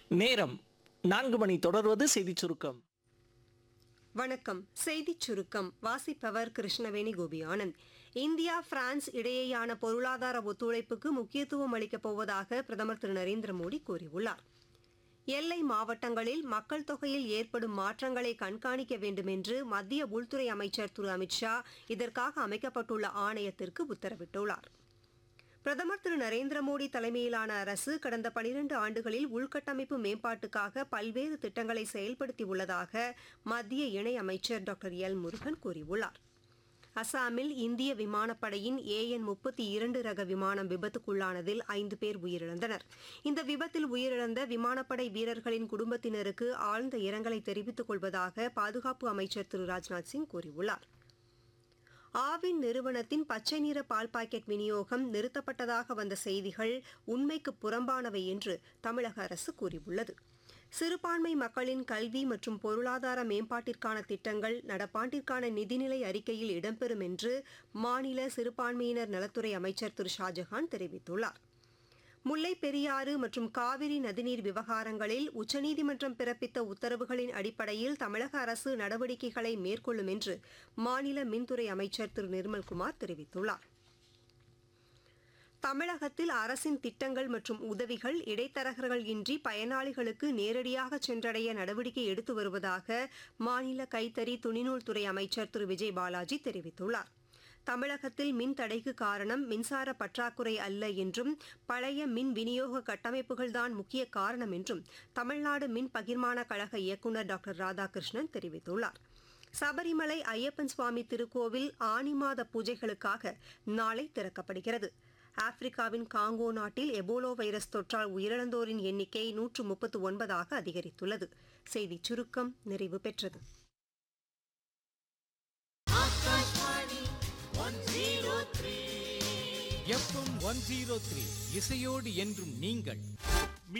நேரம் நான்கு மணி தொடர்வது செய்திச் சுருக்கம் வணக்கம் செய்திச் சுருக்கம் வாசிப்பவர் கிருஷ்ணவேணி கோபி ஆனந்த் இந்தியா பிரான்ஸ் இடையேயான பொருளாதார ஒத்துழைப்புக்கு முக்கியத்துவம் அளிக்கப் போவதாக பிரதமர் திரு நரேந்திர மோடி கூறியுள்ளார் எல்லை மாவட்டங்களில் மக்கள் தொகையில் ஏற்படும் மாற்றங்களை கண்காணிக்க வேண்டும் என்று மத்திய உள்துறை அமைச்சர் திரு அமித்ஷா இதற்காக அமைக்கப்பட்டுள்ள ஆணையத்திற்கு உத்தரவிட்டுள்ளார் பிரதமர் திரு நரேந்திர மோடி தலைமையிலான அரசு கடந்த பனிரண்டு ஆண்டுகளில் உள்கட்டமைப்பு மேம்பாட்டுக்காக பல்வேறு திட்டங்களை செயல்படுத்தியுள்ளதாக மத்திய இணையமைச்சர் டாக்டர் எல் முருகன் கூறியுள்ளார் அசாமில் இந்திய விமானப்படையின் ஏஎன் முப்பத்தி இரண்டு ரக விமானம் விபத்துக்குள்ளானதில் ஐந்து பேர் உயிரிழந்தனர் இந்த விபத்தில் உயிரிழந்த விமானப்படை வீரர்களின் குடும்பத்தினருக்கு ஆழ்ந்த இரங்கலை தெரிவித்துக் கொள்வதாக பாதுகாப்பு அமைச்சர் திரு ராஜ்நாத் சிங் கூறியுள்ளார் ஆவின் நிறுவனத்தின் பச்சை நிற பால் பாக்கெட் விநியோகம் நிறுத்தப்பட்டதாக வந்த செய்திகள் உண்மைக்கு புறம்பானவை என்று தமிழக அரசு கூறியுள்ளது சிறுபான்மை மக்களின் கல்வி மற்றும் பொருளாதார மேம்பாட்டிற்கான திட்டங்கள் நடப்பாண்டிற்கான நிதிநிலை அறிக்கையில் இடம்பெறும் என்று மாநில சிறுபான்மையினர் நலத்துறை அமைச்சர் திரு ஷாஜஹான் தெரிவித்துள்ளார் முல்லை பெரியாறு மற்றும் காவிரி நதிநீர் விவகாரங்களில் உச்சநீதிமன்றம் பிறப்பித்த உத்தரவுகளின் அடிப்படையில் தமிழக அரசு நடவடிக்கைகளை மேற்கொள்ளும் என்று மாநில மின்துறை அமைச்சர் திரு நிர்மல்குமார் தெரிவித்துள்ளார் தமிழகத்தில் அரசின் திட்டங்கள் மற்றும் உதவிகள் இடைத்தரகர்கள் இன்றி பயனாளிகளுக்கு நேரடியாக சென்றடைய நடவடிக்கை எடுத்து வருவதாக மாநில கைத்தறி துணிநூல் துறை அமைச்சர் திரு விஜய் பாலாஜி தெரிவித்துள்ளார் தமிழகத்தில் மின் தடைக்கு காரணம் மின்சார பற்றாக்குறை அல்ல என்றும் பழைய மின் விநியோக கட்டமைப்புகள்தான் முக்கிய காரணம் என்றும் தமிழ்நாடு மின் பகிர்மான கழக இயக்குநர் டாக்டர் ராதாகிருஷ்ணன் தெரிவித்துள்ளார் சபரிமலை ஐயப்பன் சுவாமி திருக்கோவில் ஆனி மாத பூஜைகளுக்காக நாளை திறக்கப்படுகிறது ஆப்பிரிக்காவின் காங்கோ நாட்டில் எபோலோ வைரஸ் தொற்றால் உயிரிழந்தோரின் எண்ணிக்கை நூற்று முப்பத்து ஒன்பதாக அதிகரித்துள்ளது செய்திச் சுருக்கம் நிறைவு பெற்றது எஃப்எம் ஒன் ஜீரோ த்ரீ இசையோடு என்றும் நீங்கள்